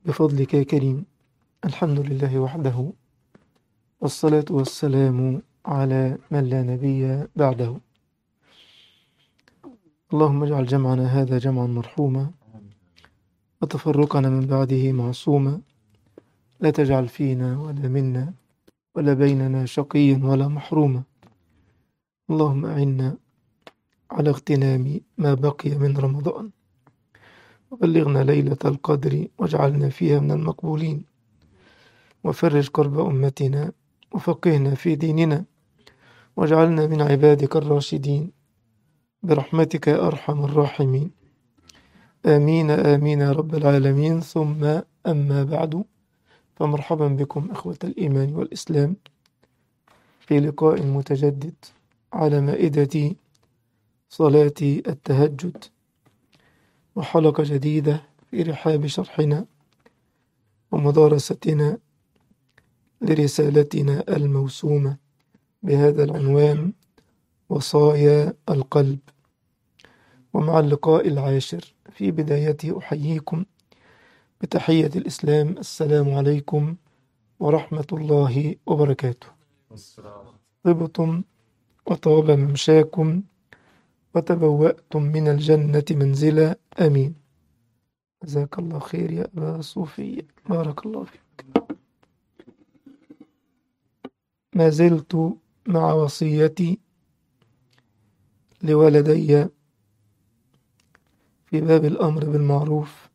بفضلك يا كريم الحمد لله وحده والصلاة والسلام على من لا نبي بعده اللهم اجعل جمعنا هذا جمعا مرحوما وتفرقنا من بعده معصوما لا تجعل فينا ولا منا ولا بيننا شقيا ولا محروما اللهم أعنا على اغتنام ما بقي من رمضان وبلغنا ليلة القدر واجعلنا فيها من المقبولين وفرج كرب أمتنا وفقهنا في ديننا واجعلنا من عبادك الراشدين برحمتك يا أرحم الراحمين آمين آمين يا رب العالمين ثم أما بعد فمرحبا بكم إخوة الإيمان والإسلام في لقاء متجدد على مائدة صلاة التهجد وحلقة جديدة في رحاب شرحنا ومدارستنا لرسالتنا الموسومة بهذا العنوان وصايا القلب ومع اللقاء العاشر في بدايته أحييكم بتحية الإسلام السلام عليكم ورحمة الله وبركاته طبتم وطاب ممشاكم وتبوأتم من الجنة منزلا آمين جزاك الله خير يا أبا صوفية بارك الله فيك ما زلت مع وصيتي لولدي في باب الأمر بالمعروف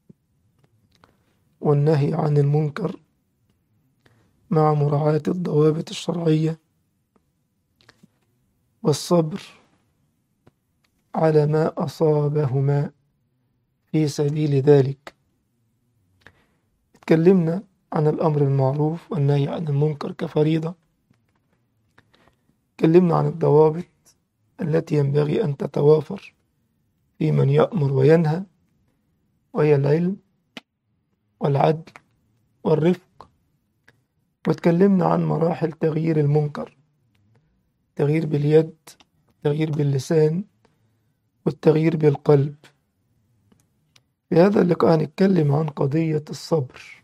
والنهي عن المنكر مع مراعاة الضوابط الشرعية والصبر على ما أصابهما في سبيل ذلك اتكلمنا عن الأمر بالمعروف والنهي عن المنكر كفريضة اتكلمنا عن الضوابط التي ينبغي أن تتوافر في من يأمر وينهى وهي العلم والعدل والرفق واتكلمنا عن مراحل تغيير المنكر التغيير باليد التغيير باللسان والتغيير بالقلب في هذا اللقاء هنتكلم عن قضية الصبر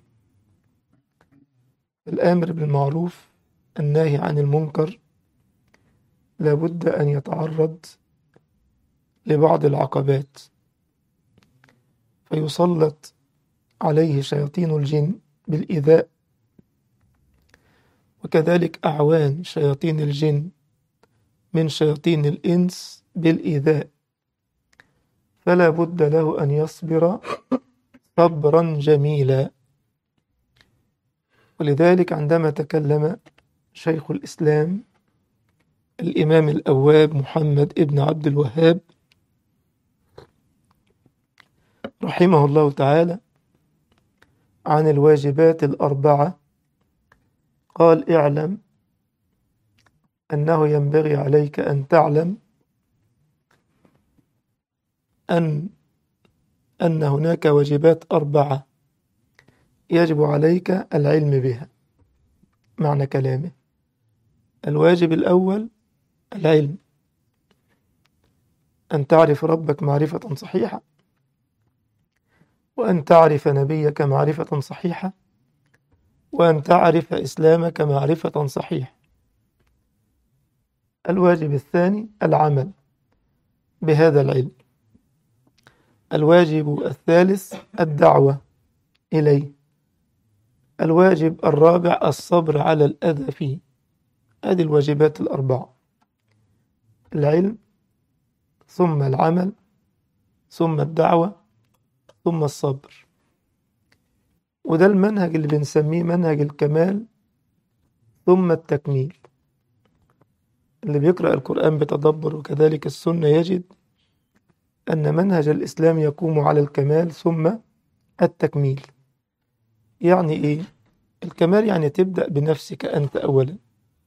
الآمر بالمعروف الناهي عن المنكر لابد أن يتعرض لبعض العقبات فيسلط عليه شياطين الجن بالإيذاء وكذلك أعوان شياطين الجن من شياطين الإنس بالإيذاء فلا بد له أن يصبر صبرا جميلا ولذلك عندما تكلم شيخ الإسلام الإمام الأواب محمد ابن عبد الوهاب رحمه الله تعالى عن الواجبات الأربعة قال اعلم أنه ينبغي عليك أن تعلم أن أن هناك واجبات أربعة يجب عليك العلم بها معنى كلامه الواجب الأول العلم أن تعرف ربك معرفة صحيحة وأن تعرف نبيك معرفة صحيحة وأن تعرف إسلامك معرفة صحيحة الواجب الثاني العمل بهذا العلم الواجب الثالث الدعوة إليه الواجب الرابع الصبر على الأذى فيه هذه الواجبات الأربعة العلم ثم العمل ثم الدعوة ثم الصبر وده المنهج اللي بنسميه منهج الكمال ثم التكميل اللي بيقرأ القرآن بتدبر وكذلك السنة يجد أن منهج الإسلام يقوم على الكمال ثم التكميل يعني إيه؟ الكمال يعني تبدأ بنفسك أنت أولا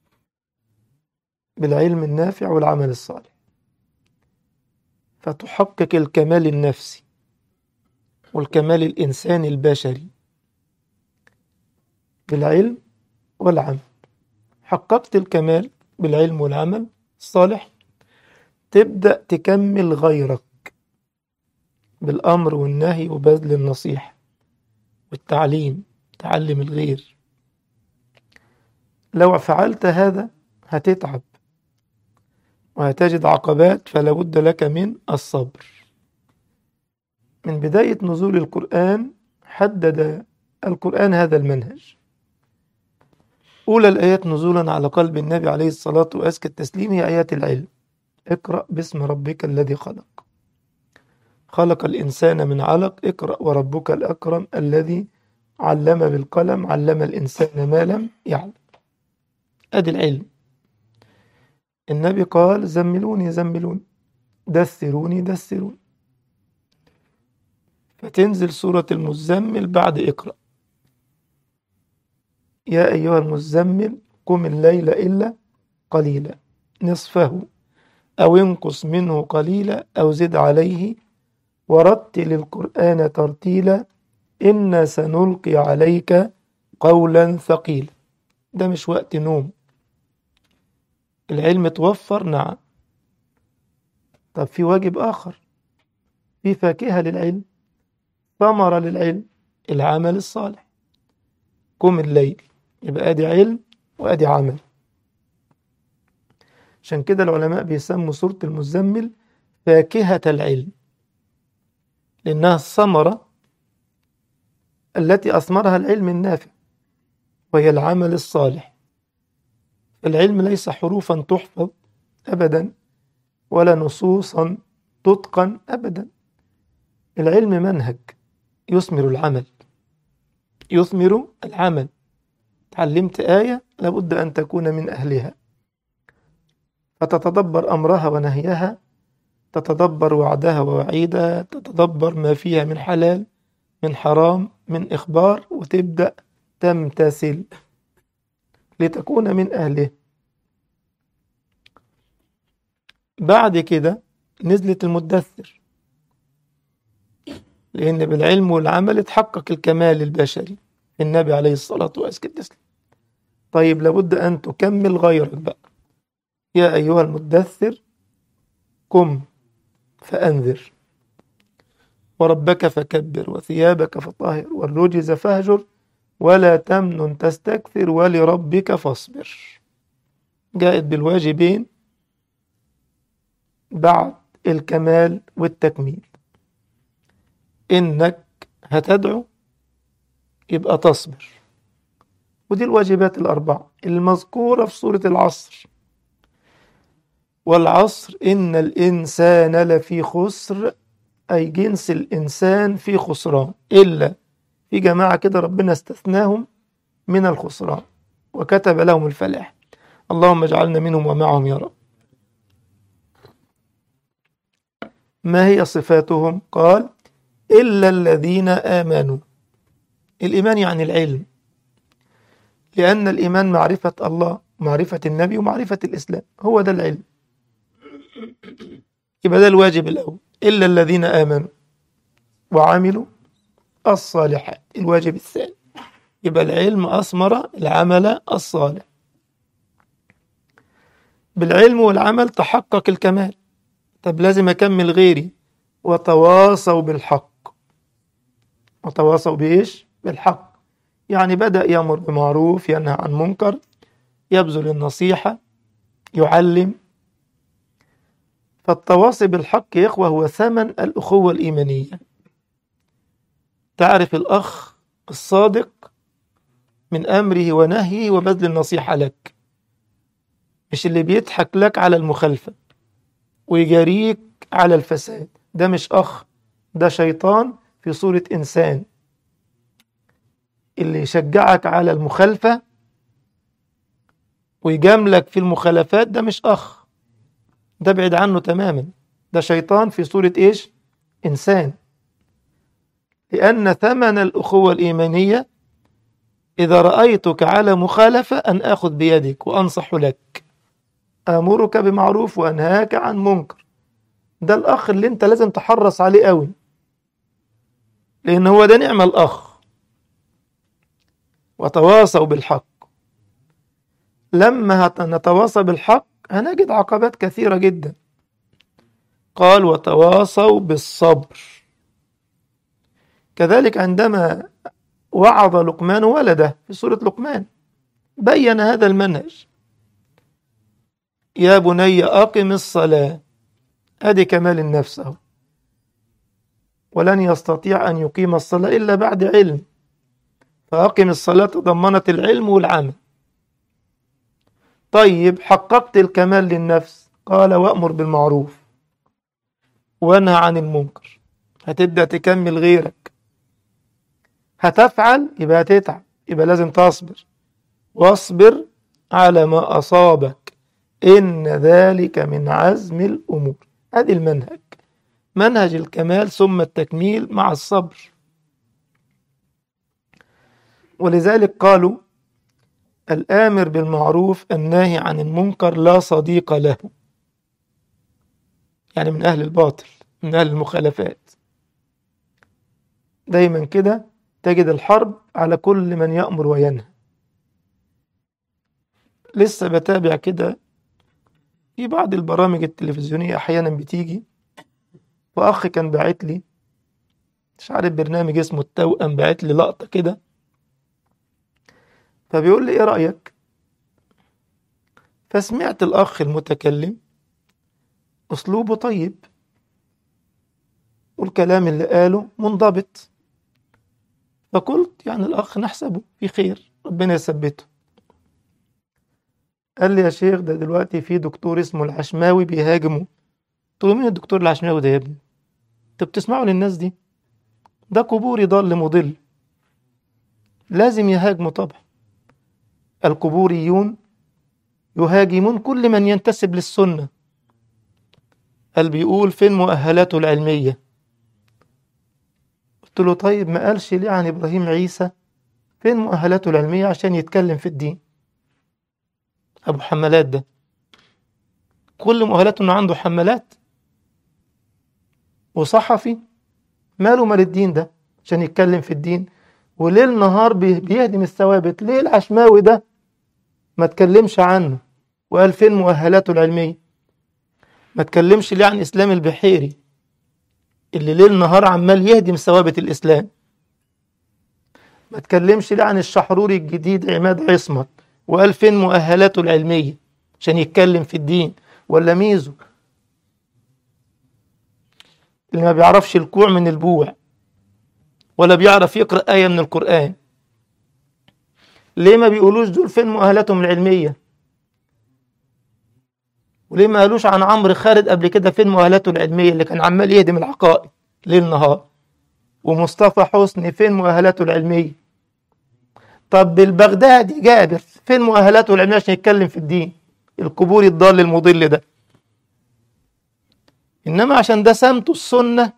بالعلم النافع والعمل الصالح فتحقق الكمال النفسي والكمال الإنساني البشري بالعلم والعمل حققت الكمال بالعلم والعمل الصالح تبدأ تكمل غيرك بالأمر والنهي وبذل النصيحة والتعليم تعلم الغير لو فعلت هذا هتتعب وهتجد عقبات فلا بد لك من الصبر من بداية نزول القرآن حدد القرآن هذا المنهج أولى الآيات نزولا على قلب النبي عليه الصلاة وأزكى التسليم هي آيات العلم اقرأ باسم ربك الذي خلق خلق الإنسان من علق اقرأ وربك الأكرم الذي علم بالقلم علم الإنسان ما لم يعلم أدي العلم النبي قال زملوني زملوني دثروني دثروني فتنزل سورة المزمل بعد اقرأ يا أيها المزمل قم الليل إلا قليلا نصفه أو انقص منه قليلا أو زد عليه ورتل القرآن ترتيلا إنا سنلقي عليك قولا ثقيلا ده مش وقت نوم العلم توفر نعم طب في واجب آخر في فاكهة للعلم ثمرة للعلم العمل الصالح قم الليل يبقى ادي علم وادي عمل عشان كده العلماء بيسموا سورة المزمل فاكهة العلم لأنها الثمرة التي أثمرها العلم النافع وهي العمل الصالح العلم ليس حروفا تحفظ أبدا ولا نصوصا تتقن أبدا العلم منهج يثمر العمل يثمر العمل تعلمت آية لابد أن تكون من أهلها فتتدبر أمرها ونهيها تتدبر وعدها ووعيدها تتدبر ما فيها من حلال من حرام من إخبار وتبدأ تمتثل لتكون من أهله بعد كده نزلت المدثر لأن بالعلم والعمل اتحقق الكمال البشري النبي عليه الصلاة والسلام طيب لابد أن تكمل غيرك بقى يا أيها المدثر قم فأنذر وربك فكبر وثيابك فطهر والرجز فاهجر ولا تمنن تستكثر ولربك فاصبر جاءت بالواجبين بعد الكمال والتكميل إنك هتدعو يبقى تصبر ودي الواجبات الأربعة المذكورة في سورة العصر والعصر إن الإنسان لفي خسر أي جنس الإنسان في خسران إلا في جماعة كده ربنا استثناهم من الخسران وكتب لهم الفلاح اللهم اجعلنا منهم ومعهم يا رب ما هي صفاتهم قال إلا الذين آمنوا الإيمان يعني العلم لأن الإيمان معرفة الله معرفة النبي ومعرفة الإسلام هو ده العلم يبقى ده الواجب الأول إلا الذين آمنوا وعملوا الصالحات الواجب الثاني يبقى العلم أثمر العمل الصالح بالعلم والعمل تحقق الكمال طب لازم أكمل غيري وتواصوا بالحق وتواصوا بإيش؟ بالحق يعني بدأ يأمر بمعروف ينهى عن منكر يبذل النصيحة يعلم فالتواصي بالحق يا إخوة هو ثمن الأخوة الإيمانية تعرف الأخ الصادق من أمره ونهيه وبذل النصيحة لك مش اللي بيضحك لك على المخالفة ويجاريك على الفساد ده مش أخ ده شيطان في صورة إنسان اللي يشجعك على المخالفة ويجاملك في المخالفات ده مش أخ ده بعيد عنه تماما ده شيطان في صورة إيش إنسان لأن ثمن الأخوة الإيمانية إذا رأيتك على مخالفة أن آخذ بيدك وأنصح لك آمرك بمعروف وأنهاك عن منكر ده الأخ اللي أنت لازم تحرص عليه قوي لأن هو ده نعم الأخ وتواصوا بالحق لما نتواصى بالحق هنجد عقبات كثيرة جدا قال وتواصوا بالصبر كذلك عندما وعظ لقمان ولده في سورة لقمان بين هذا المنهج يا بني أقم الصلاة أدي كمال النفس أهو ولن يستطيع أن يقيم الصلاة إلا بعد علم فأقم الصلاة تضمنت العلم والعمل طيب حققت الكمال للنفس قال وأمر بالمعروف وانهى عن المنكر هتبدأ تكمل غيرك هتفعل يبقى هتتعب يبقى لازم تصبر واصبر على ما أصابك إن ذلك من عزم الأمور هذه المنهج منهج الكمال ثم التكميل مع الصبر ولذلك قالوا الآمر بالمعروف الناهي عن المنكر لا صديق له يعني من أهل الباطل من أهل المخالفات دايما كده تجد الحرب على كل من يأمر وينهى لسه بتابع كده في بعض البرامج التلفزيونية أحيانا بتيجي وأخ كان باعت لي مش عارف برنامج اسمه التوأم باعت لي لقطة كده فبيقول لي إيه رأيك؟ فسمعت الأخ المتكلم أسلوبه طيب والكلام اللي قاله منضبط فقلت يعني الأخ نحسبه في خير ربنا يثبته قال لي يا شيخ ده دلوقتي في دكتور اسمه العشماوي بيهاجمه قلت له مين الدكتور العشماوي ده يا ابني انت بتسمعوا للناس دي ده قبوري ضال مضل لازم يهاجموا طبعا القبوريون يهاجمون كل من ينتسب للسنة قال بيقول فين مؤهلاته العلمية قلت له طيب ما قالش ليه عن إبراهيم عيسى فين مؤهلاته العلمية عشان يتكلم في الدين أبو حمالات ده كل مؤهلاته إنه عنده حمالات وصحفي ماله مال الدين ده عشان يتكلم في الدين وليل نهار بيهدم الثوابت ليه العشماوي ده ما تكلمش عنه وقال فين مؤهلاته العلمية ما تكلمش ليه عن إسلام البحيري اللي ليل نهار عمال يهدم ثوابت الإسلام ما تكلمش ليه عن الشحروري الجديد عماد عصمت وقال فين مؤهلاته العلمية عشان يتكلم في الدين ولا ميزو اللي ما بيعرفش الكوع من البوع ولا بيعرف يقرأ آية من القرآن ليه ما بيقولوش دول فين مؤهلاتهم العلمية وليه ما قالوش عن عمرو خالد قبل كده فين مؤهلاته العلمية اللي كان عمال يهدم العقائد ليل نهار ومصطفى حسني فين مؤهلاته العلمية طب البغدادي جابر فين مؤهلاته العلمية عشان يتكلم في الدين القبور الضال المضل ده إنما عشان ده سمته السنة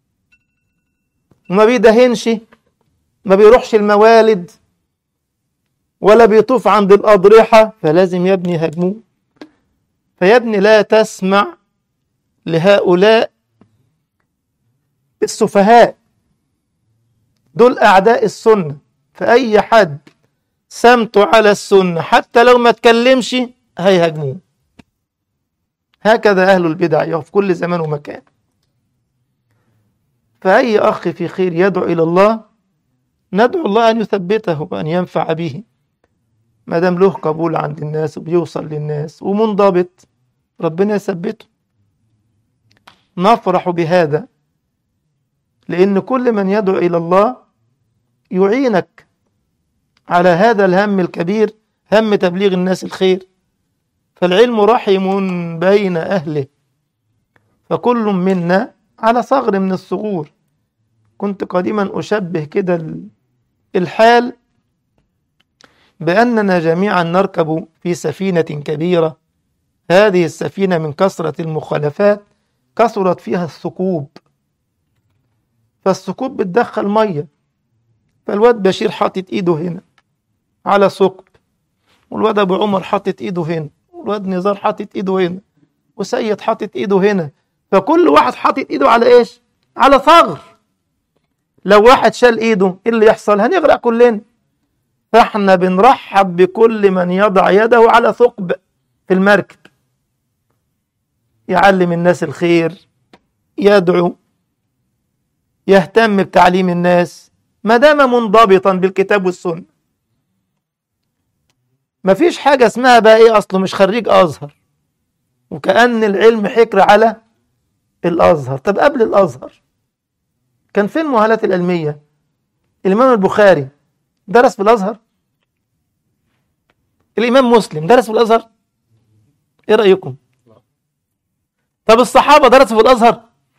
وما بيدهنش ما بيروحش الموالد ولا بيطوف عند الأضرحة فلازم يا ابني يهاجموه فيا ابني لا تسمع لهؤلاء السفهاء دول أعداء السنة فأي حد سمته على السنة حتى لو ما تكلمش هيهاجموه هكذا أهل البدع في كل زمان ومكان فأي أخ في خير يدعو إلى الله ندعو الله أن يثبته وأن ينفع به ما دام له قبول عند الناس وبيوصل للناس ومنضبط ربنا يثبته نفرح بهذا لأن كل من يدعو إلى الله يعينك على هذا الهم الكبير هم تبليغ الناس الخير فالعلم رحم بين أهله فكل منا على صغر من الصغور كنت قديما أشبه كده الحال بأننا جميعا نركب في سفينة كبيرة هذه السفينة من كثرة المخالفات كثرت فيها الثقوب فالثقوب بتدخل مية فالواد بشير حاطط ايده هنا على ثقب والواد ابو عمر حاطط ايده هنا والواد نزار حاطط ايده هنا وسيد حاطط ايده هنا فكل واحد حاطط ايده على ايش على ثغر لو واحد شال ايده ايه اللي يحصل هنغرق كلنا فاحنا بنرحب بكل من يضع يده على ثقب في المركب يعلم الناس الخير يدعو يهتم بتعليم الناس ما دام منضبطا بالكتاب والسنة مفيش حاجة اسمها بقى ايه اصله مش خريج ازهر وكأن العلم حكر على الازهر طب قبل الازهر كان فين المؤهلات العلمية الامام البخاري درس في الازهر الامام مسلم درس في الازهر ايه رأيكم طب الصحابة درسوا في الازهر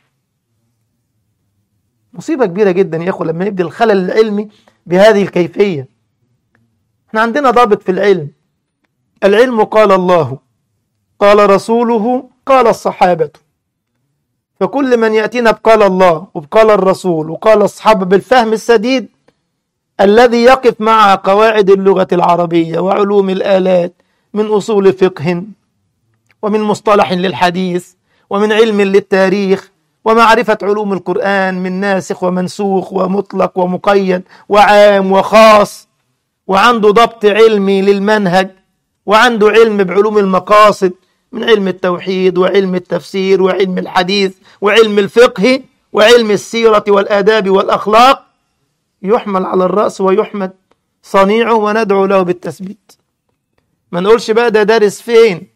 مصيبة كبيرة جدا يا اخو لما يبدي الخلل العلمي بهذه الكيفية احنا عندنا ضابط في العلم العلم قال الله قال رسوله قال الصحابة فكل من يأتينا بقال الله وبقال الرسول وقال الصحابة بالفهم السديد الذي يقف مع قواعد اللغة العربية وعلوم الآلات من أصول فقه ومن مصطلح للحديث ومن علم للتاريخ ومعرفة علوم القرآن من ناسخ ومنسوخ ومطلق ومقيد وعام وخاص وعنده ضبط علمي للمنهج وعنده علم بعلوم المقاصد من علم التوحيد وعلم التفسير وعلم الحديث وعلم الفقه وعلم السيرة والآداب والأخلاق يحمل على الرأس ويحمد صنيعه وندعو له بالتثبيت ما نقولش بقى ده دارس فين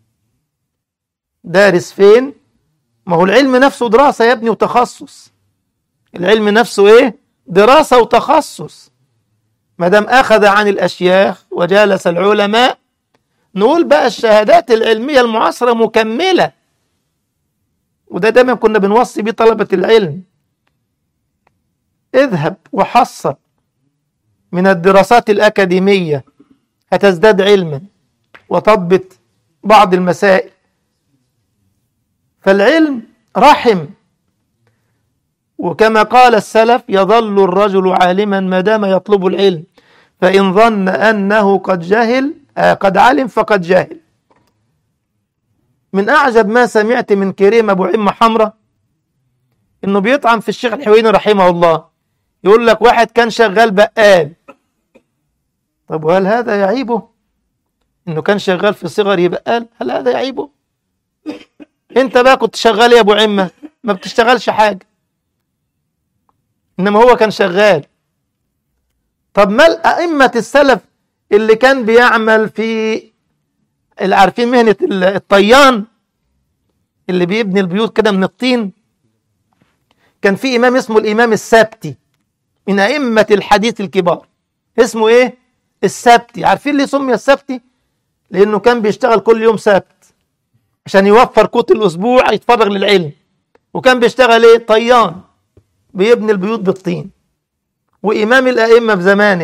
دارس فين ما هو العلم نفسه دراسة يا ابني وتخصص العلم نفسه ايه دراسة وتخصص ما دام أخذ عن الأشياخ وجالس العلماء نقول بقى الشهادات العلمية المعاصرة مكملة وده دايما كنا بنوصي بيه طلبة العلم اذهب وحصل من الدراسات الأكاديمية هتزداد علما وتضبط بعض المسائل فالعلم رحم وكما قال السلف يظل الرجل عالما ما دام يطلب العلم فإن ظن أنه قد جهل آه قد علم فقد جهل من أعجب ما سمعت من كريم أبو عمة حمرة إنه بيطعن في الشيخ الحويني رحمه الله يقول لك واحد كان شغال بقال طب وهل هذا يعيبه إنه كان شغال في صغره بقال هل هذا يعيبه انت بقى كنت شغال يا ابو عمه ما بتشتغلش حاجه انما هو كان شغال طب ما ائمه السلف اللي كان بيعمل في اللي عارفين مهنه الطيان اللي بيبني البيوت كده من الطين كان في امام اسمه الامام السبتي من ائمه الحديث الكبار اسمه ايه السبتي عارفين ليه سمي السبتي لانه كان بيشتغل كل يوم سبت عشان يوفر قوت الاسبوع يتفرغ للعلم وكان بيشتغل ايه طيان بيبني البيوت بالطين وامام الائمه في زمانه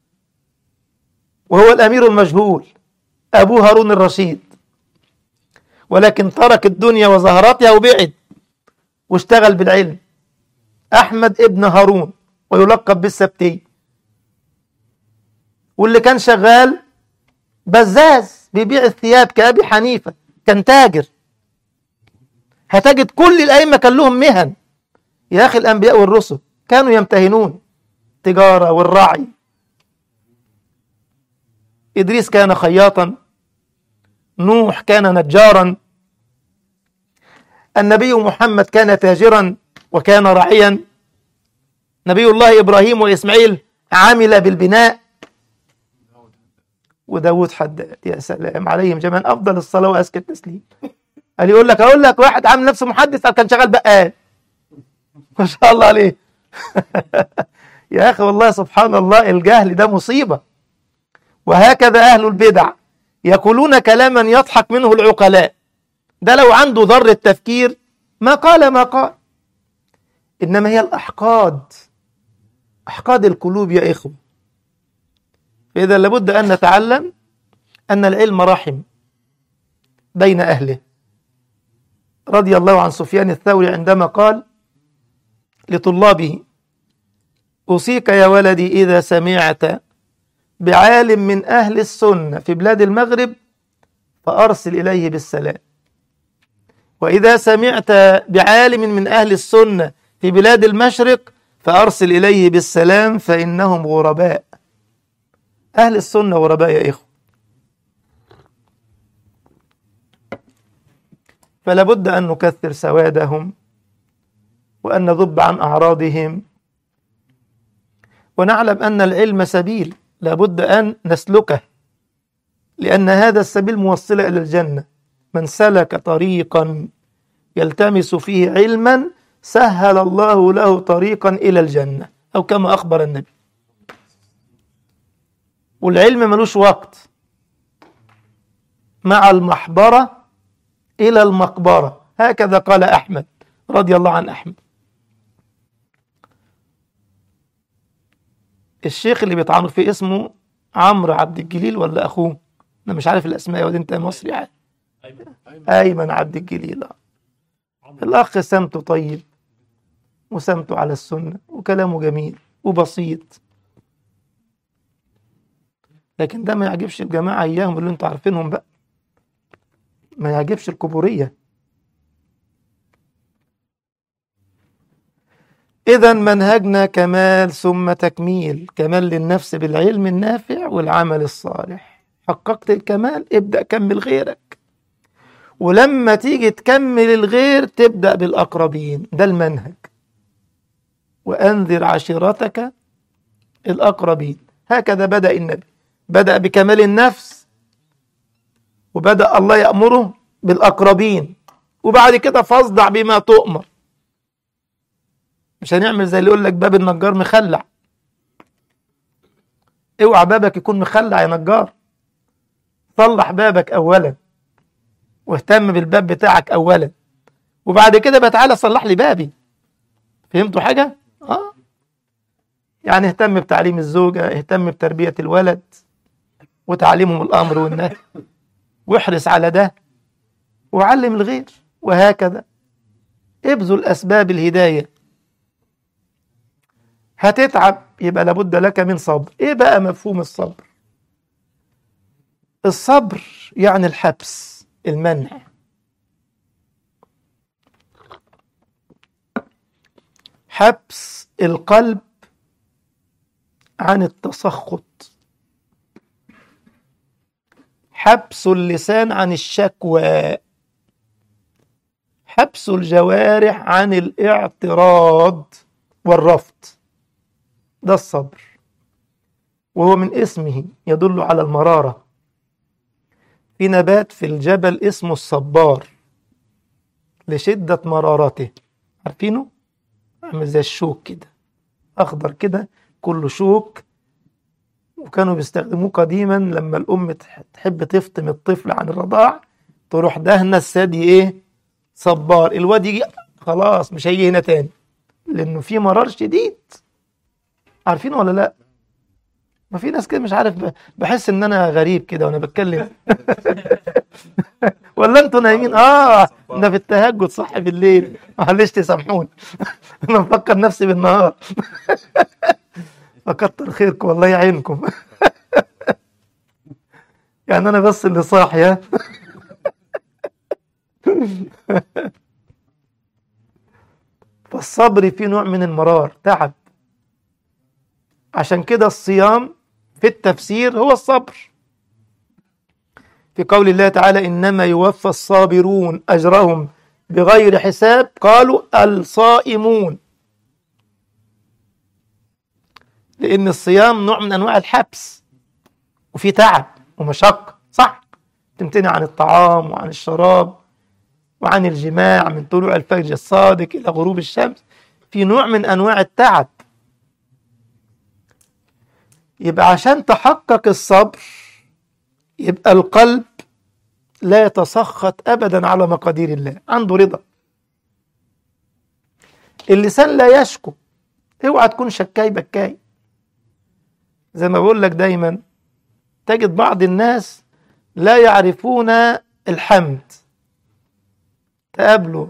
وهو الامير المجهول ابوه هارون الرشيد ولكن ترك الدنيا وزهراتها وبعد واشتغل بالعلم احمد ابن هارون ويلقب بالسبتي واللي كان شغال بزاز بيبيع الثياب كابي حنيفه كان تاجر هتجد كل الأئمة كان لهم مهن يا أخي الأنبياء والرسل كانوا يمتهنون تجارة والرعي إدريس كان خياطا نوح كان نجارا النبي محمد كان تاجرا وكان راعيا نبي الله إبراهيم وإسماعيل عمل بالبناء وداود حداد يا سلام عليهم جميعا افضل الصلاه وازكى التسليم قال يقول لك اقول لك واحد عامل نفسه محدث كان شغال بقال ما شاء الله عليه يا اخي والله سبحان الله الجهل ده مصيبه وهكذا اهل البدع يقولون كلاما يضحك منه العقلاء ده لو عنده ذره تفكير ما قال ما قال انما هي الاحقاد احقاد القلوب يا اخوه فإذا لابد أن نتعلم أن العلم رحم بين أهله رضي الله عن سفيان الثوري عندما قال لطلابه أوصيك يا ولدي إذا سمعت بعالم من أهل السنة في بلاد المغرب فأرسل إليه بالسلام وإذا سمعت بعالم من أهل السنة في بلاد المشرق فأرسل إليه بالسلام فإنهم غرباء أهل السنة غرباء يا إخوة فلا بد أن نكثر سوادهم وأن نذب عن أعراضهم ونعلم أن العلم سبيل لابد أن نسلكه لأن هذا السبيل موصل إلى الجنة من سلك طريقا يلتمس فيه علما سهل الله له طريقا إلى الجنة أو كما أخبر النبي والعلم ملوش وقت مع المحبرة إلى المقبرة هكذا قال أحمد رضي الله عن أحمد الشيخ اللي بيطعنوا فيه اسمه عمرو عبد الجليل ولا أخوه أنا مش عارف الأسماء يا واد أنت مصري يعني أيمن عبد الجليل الأخ سمته طيب وسمته على السنة وكلامه جميل وبسيط لكن ده ما يعجبش الجماعة إياهم اللي أنتوا عارفينهم بقى ما يعجبش الكبورية إذا منهجنا كمال ثم تكميل كمال للنفس بالعلم النافع والعمل الصالح حققت الكمال ابدأ كمل غيرك ولما تيجي تكمل الغير تبدأ بالأقربين ده المنهج وأنذر عشيرتك الأقربين هكذا بدأ النبي بدأ بكمال النفس وبدأ الله يأمره بالأقربين وبعد كده فاصدع بما تؤمر مش هنعمل زي اللي يقول لك باب النجار مخلع اوعى بابك يكون مخلع يا نجار صلح بابك اولا واهتم بالباب بتاعك اولا وبعد كده بقى تعالى صلح لي بابي فهمتوا حاجه اه يعني اهتم بتعليم الزوجه اهتم بتربيه الولد وتعليمهم الامر والنهي واحرص على ده وعلم الغير وهكذا ابذل اسباب الهدايه هتتعب يبقى لابد لك من صبر ايه بقى مفهوم الصبر الصبر يعني الحبس المنع حبس القلب عن التسخط حبس اللسان عن الشكوى حبس الجوارح عن الاعتراض والرفض ده الصبر وهو من اسمه يدل على المرارة في نبات في الجبل اسمه الصبار لشدة مرارته عارفينه؟ عامل زي الشوك كده أخضر كده كله شوك وكانوا بيستخدموه قديما لما الأم تحب تفطم الطفل عن الرضاع تروح دهنة الثدي إيه؟ صبار الواد يجي خلاص مش هيجي هنا تاني لأنه في مرار شديد عارفين ولا لا ما في ناس كده مش عارف بحس ان انا غريب كده وانا بتكلم ولا انتوا نايمين اه ده في التهجد صح بالليل معلش تسامحوني انا مفكر نفسي بالنهار فكتر خيركم والله يعينكم يعني انا بس اللي صاحي ها فالصبر فيه نوع من المرار تعب عشان كده الصيام في التفسير هو الصبر في قول الله تعالى إنما يوفى الصابرون أجرهم بغير حساب قالوا الصائمون لأن الصيام نوع من أنواع الحبس وفي تعب ومشقة صح تمتنع عن الطعام وعن الشراب وعن الجماع من طلوع الفجر الصادق إلى غروب الشمس في نوع من أنواع التعب يبقى عشان تحقق الصبر يبقى القلب لا يتسخط ابدا على مقادير الله عنده رضا اللسان لا يشكو اوعى تكون شكاي بكاي زي ما بقول لك دايما تجد بعض الناس لا يعرفون الحمد تقابله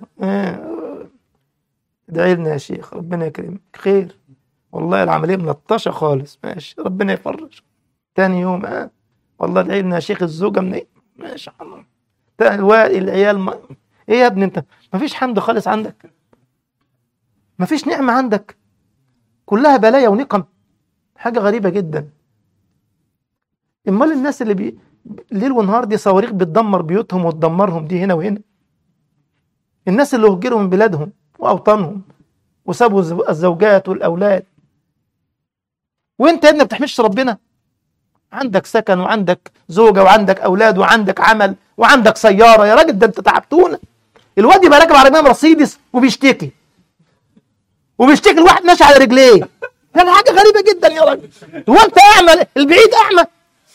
ادعي لنا يا شيخ ربنا يكرمك خير والله العمليه ملطشه خالص ماشي ربنا يفرج تاني يوم اه والله ادعي لنا يا شيخ الزوجه من ايه ماشي الله العيال ما... ايه يا ابني انت مفيش حمد خالص عندك مفيش نعمه عندك كلها بلايا ونقم حاجه غريبه جدا امال الناس اللي بي... ليل ونهار دي صواريخ بتدمر بيوتهم وتدمرهم دي هنا وهنا الناس اللي هجروا من بلادهم واوطانهم وسابوا الزوجات والاولاد وانت يا ابني ما بتحمدش ربنا عندك سكن وعندك زوجه وعندك اولاد وعندك عمل وعندك سياره يا راجل ده انت تعبتونا الواد يبقى راكب عربيه مرسيدس وبيشتكي وبيشتكي الواحد ماشي على رجليه يعني حاجه غريبه جدا يا راجل هو انت اعمى البعيد اعمى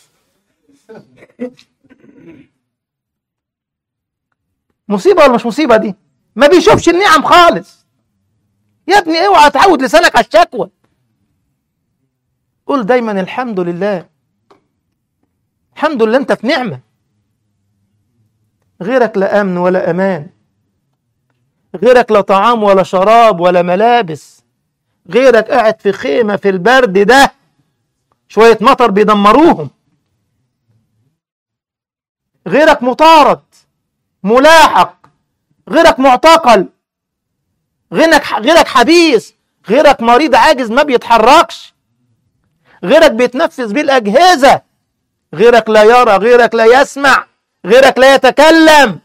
مصيبه ولا مش مصيبه دي ما بيشوفش النعم خالص يا ابني اوعى تعود لسانك على الشكوى قول دايما الحمد لله الحمد لله انت في نعمه غيرك لا امن ولا امان غيرك لا طعام ولا شراب ولا ملابس غيرك قاعد في خيمه في البرد ده شويه مطر بيدمروهم غيرك مطارد ملاحق غيرك معتقل غيرك غيرك حبيس غيرك مريض عاجز ما بيتحركش غيرك بيتنفس بالاجهزه غيرك لا يرى غيرك لا يسمع غيرك لا يتكلم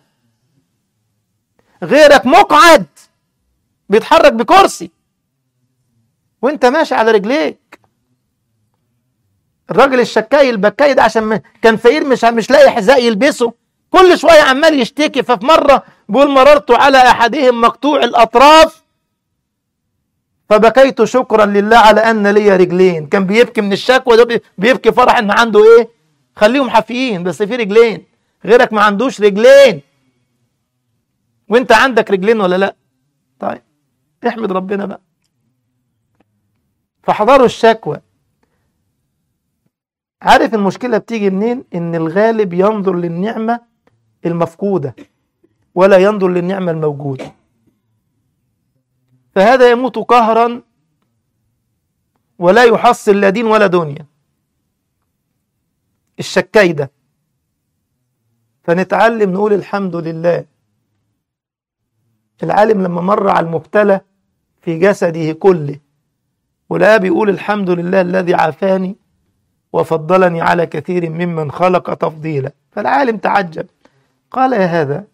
غيرك مقعد بيتحرك بكرسي وانت ماشي على رجليك الراجل الشكاي البكاي ده عشان كان فقير مش مش لاقي حذاء يلبسه كل شويه عمال يشتكي ففي مره بيقول مررت على احدهم مقطوع الاطراف فبكيت شكرا لله على ان لي رجلين كان بيبكي من الشكوى ده بيبكي فرح ان عنده ايه خليهم حافيين بس في رجلين غيرك ما عندوش رجلين وانت عندك رجلين ولا لا طيب احمد ربنا بقى فحضروا الشكوى عارف المشكلة بتيجي منين ان الغالب ينظر للنعمة المفقودة ولا ينظر للنعمة الموجودة فهذا يموت قهرا ولا يحصل لا دين ولا دنيا الشكاي ده فنتعلم نقول الحمد لله العالم لما مر على المبتلى في جسده كله ولا بيقول الحمد لله الذي عافاني وفضلني على كثير ممن خلق تفضيلا فالعالم تعجب قال يا هذا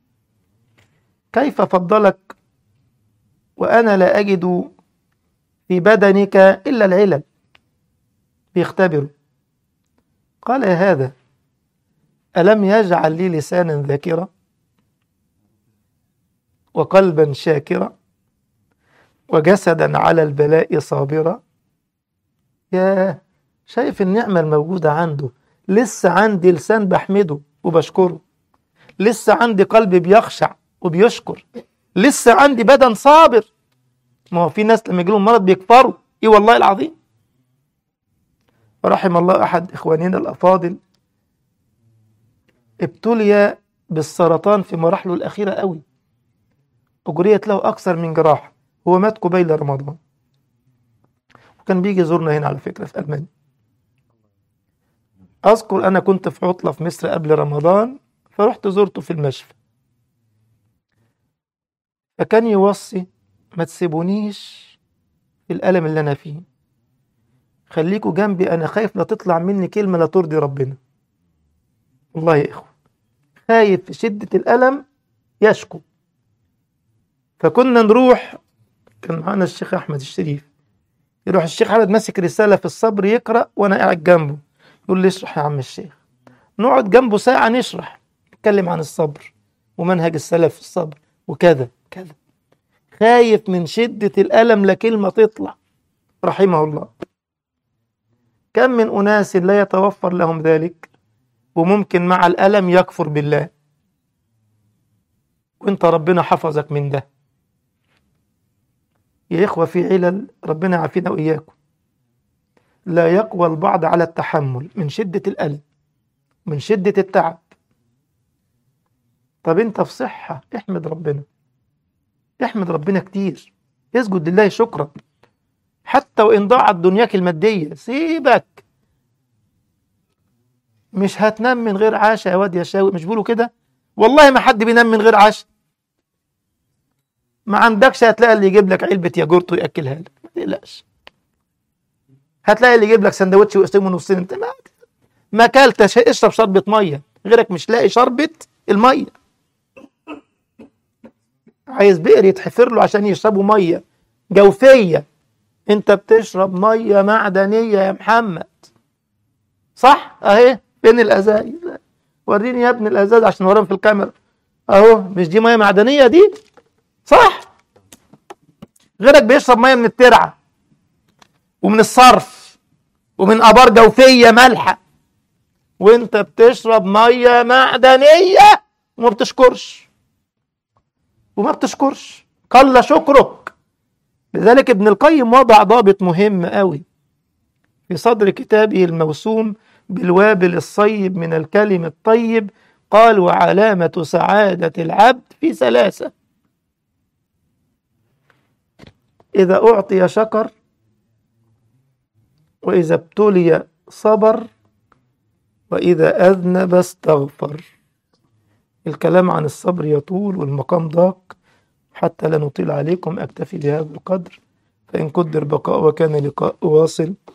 كيف فضلك وأنا لا أجد في بدنك إلا العلل بيختبروا قال يا هذا ألم يجعل لي لسانا ذاكرا وقلبا شاكرا وجسدا على البلاء صابرا يا شايف النعمة الموجودة عنده لسه عندي لسان بحمده وبشكره لسه عندي قلب بيخشع وبيشكر لسه عندي بدن صابر ما هو في ناس لما يجيلهم مرض بيكفروا ايه والله العظيم رحم الله احد اخواننا الافاضل ابتلي بالسرطان في مراحله الاخيره قوي اجريت له اكثر من جراحه هو مات قبيل رمضان وكان بيجي يزورنا هنا على فكره في المانيا اذكر انا كنت في عطله في مصر قبل رمضان فرحت زرته في المشفى فكان يوصي ما تسيبونيش في الألم اللي أنا فيه خليكوا جنبي أنا خايف لا تطلع مني كلمة لا ترضي ربنا والله يا إخوة خايف في شدة الألم يشكو فكنا نروح كان معانا الشيخ أحمد الشريف يروح الشيخ أحمد ماسك رسالة في الصبر يقرأ وأنا قاعد جنبه يقول لي اشرح يا عم الشيخ نقعد جنبه ساعة نشرح نتكلم عن الصبر ومنهج السلف في الصبر وكذا كذا خايف من شدة الألم لا كلمة تطلع رحمه الله كم من أناس لا يتوفر لهم ذلك وممكن مع الألم يكفر بالله وانت ربنا حفظك من ده يا إخوة في علل ربنا يعافينا وإياكم لا يقوى البعض على التحمل من شدة الألم من شدة التعب طب انت في صحة احمد ربنا احمد ربنا كتير اسجد لله شكرا حتى وان ضاعت دنياك المادية سيبك مش هتنام من غير عشاء يا واد يا شاوي مش بيقولوا كده والله ما حد بينام من غير عشاء ما عندكش هتلاقي اللي يجيب لك علبة ياجورت وياكلها لك ما تقلقش هتلاقي اللي يجيب لك سندوتش ويقسمه نصين انت ما ما اكلتش اشرب شربة ميه غيرك مش لاقي شربة الميه عايز بئر يتحفر له عشان يشربوا ميه جوفيه انت بتشرب ميه معدنيه يا محمد صح اهي فين الازايز وريني يا ابن الازاز عشان وراهم في الكاميرا اهو مش دي ميه معدنيه دي صح غيرك بيشرب ميه من الترعه ومن الصرف ومن ابار جوفيه مالحه وانت بتشرب ميه معدنيه وما بتشكرش وما بتشكرش قل شكرك لذلك ابن القيم وضع ضابط مهم قوي في صدر كتابه الموسوم بالوابل الصيب من الكلم الطيب قال وعلامة سعادة العبد في ثلاثة إذا أعطي شكر وإذا ابتلي صبر وإذا أذنب استغفر الكلام عن الصبر يطول والمقام ضاق حتى لا نطيل عليكم أكتفي بهذا القدر فإن قدر بقاء وكان لقاء واصل